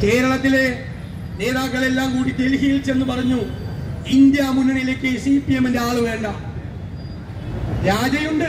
കേരളത്തിലെ നേതാക്കളെല്ലാം കൂടി ഡൽഹിയിൽ ചെന്ന് പറഞ്ഞു ഇന്ത്യ മുന്നണിയിലേക്ക് സി പി എമ്മിന്റെ ആള് വേണ്ട രാജയുണ്ട്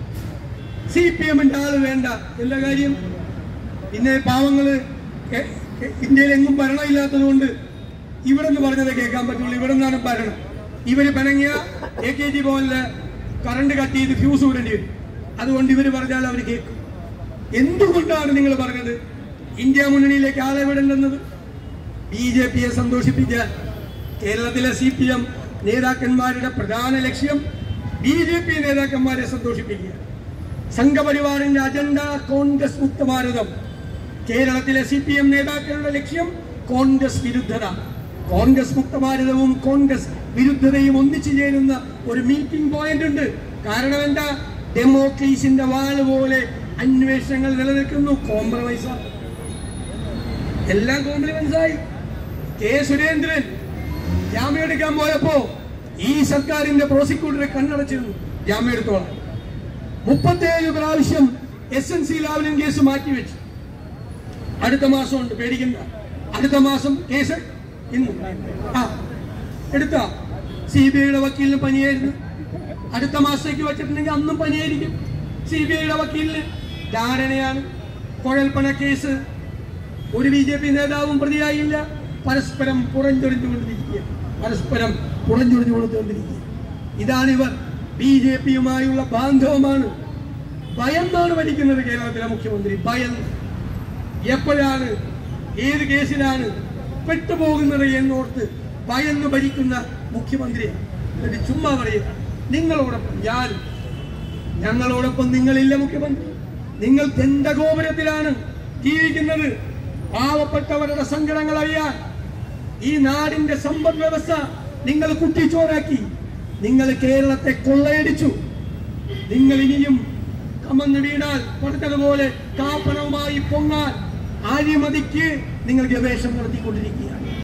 സി പി എമ്മിന്റെ ആള് വേണ്ട എല്ലാ കാര്യം പിന്നെ പാവങ്ങള് കെ- കെ- ഇന്ത്യയിൽ എങ്ങും ഭരണമില്ലാത്തത് കൊണ്ട് ഇവിടെ നിന്ന് പറഞ്ഞത് കേൾക്കാൻ പറ്റുള്ളൂ ഇവിടെ നിന്നാണ് ഭരണം ഇവര് പിണങ്ങിയ എ കെ ജി ഭവനില് കറണ്ട് കട്ട് ചെയ്ത് ഫ്യൂസ് വിടേണ്ടി വരും അതുകൊണ്ട് ഇവര് പറഞ്ഞാൽ അവർ കേൾക്കും എന്തുകൊണ്ടാണ് നിങ്ങൾ പറഞ്ഞത് ഇന്ത്യ മുന്നണിയിലേക്ക് ആളെ വിടേണ്ടെന്നത് ബി ജെ പിയെ സന്തോഷിപ്പിക്കാൻ കേരളത്തിലെ സി പി എം നേതാക്കന്മാരുടെ പ്രധാന ലക്ഷ്യം ബി ജെ പി നേതാക്കന്മാരെ സന്തോഷിപ്പിക്കുക സംഘപരിവാറിന്റെ അജണ്ട കോൺഗ്രസ് മുക്ത ഭാരതം കേരളത്തിലെ സി പി എം നേതാക്കളുടെ ലക്ഷ്യം കോൺഗ്രസ് വിരുദ്ധത കോൺഗ്രസ് മുക്ത ഭാരതവും കോൺഗ്രസ് വിരുദ്ധതയും ഒന്നിച്ചു ചേരുന്ന ഒരു മീറ്റിംഗ് പോയിന്റ് ഉണ്ട് കാരണം എന്താ ഡെമോക്രീസിന്റെ വാള് പോലെ അന്വേഷണങ്ങൾ നിലനിൽക്കുന്നു കോംപ്രമൈസ് എല്ലാം കോംപ്ലിമെന്റ്സ് ആയി കെ സുരേന്ദ്രൻ ജാമ്യം എടുക്കാൻ പോയപ്പോ ഈ സർക്കാരിന്റെ പ്രോസിക്യൂട്ടറെ കണ്ണടച്ചിരുന്നു ജാമ്യം എടുത്തോളാം മുപ്പത്തേഴ് പ്രാവശ്യം S N C Lavalin case മാറ്റിവെച്ചു അടുത്ത മാസം ഉണ്ട് പേടിക്കണ്ട അടുത്ത മാസം കേസ് ഇന്ന് ആ എടുത്ത സി ബി ഐയുടെ വക്കീലിന് പനിയായിരുന്നു അടുത്ത മാസത്തേക്ക് വെച്ചിട്ടുണ്ടെങ്കിൽ അന്നും പനിയായിരിക്കും സി ബി ഐയുടെ വക്കീലിന് ധാരണയാണ് കുഴൽപ്പണ കേസ് ഒരു ബി ജെ പി നേതാവും പ്രതിയായില്ല പരസ്പരം പുറഞ്ചൊടിഞ്ഞുകൊണ്ടിരിക്കുക പരസ്പരം പുറഞ്ചൊടിഞ്ഞുകൊണ്ടിരിക്കുക ഇതാണ് ഇവർ ബി ജെ പിയുമായുള്ള ബാന്ധവമാണ് ഭയന്നാണ് ഭരിക്കുന്നത് കേരളത്തിലെ മുഖ്യമന്ത്രി ഭയം എപ്പോഴാണ് ഏത് കേസിലാണ് പെട്ടുപോകുന്നത് എന്നോർത്ത് ഭയന്ന് ഭരിക്കുന്ന മുഖ്യമന്ത്രി എന്നിട്ട് ചുമ്മാ പറയുക നിങ്ങളോടൊപ്പം ഞാൻ ഞങ്ങളോടൊപ്പം നിങ്ങളില്ല മുഖ്യമന്ത്രി നിങ്ങൾ ദണ്ഡഗോപുരത്തിലാണ് ജീവിക്കുന്നത് പാവപ്പെട്ടവരുടെ സങ്കടങ്ങൾ അറിയാൻ ഈ നാടിന്റെ സമ്പദ് വ്യവസ്ഥ നിങ്ങൾ കുട്ടിച്ചോറാക്കി നിങ്ങൾ കേരളത്തെ കൊള്ളയടിച്ചു നിങ്ങൾ ഇനിയും കമന്ന് വീണാൽ പറഞ്ഞതുപോലെ കാപ്പണവുമായി പൊങ്ങാൻ അഴിമതിക്ക് നിങ്ങൾ ഗവേഷണം നടത്തിക്കൊണ്ടിരിക്കുകയാണ്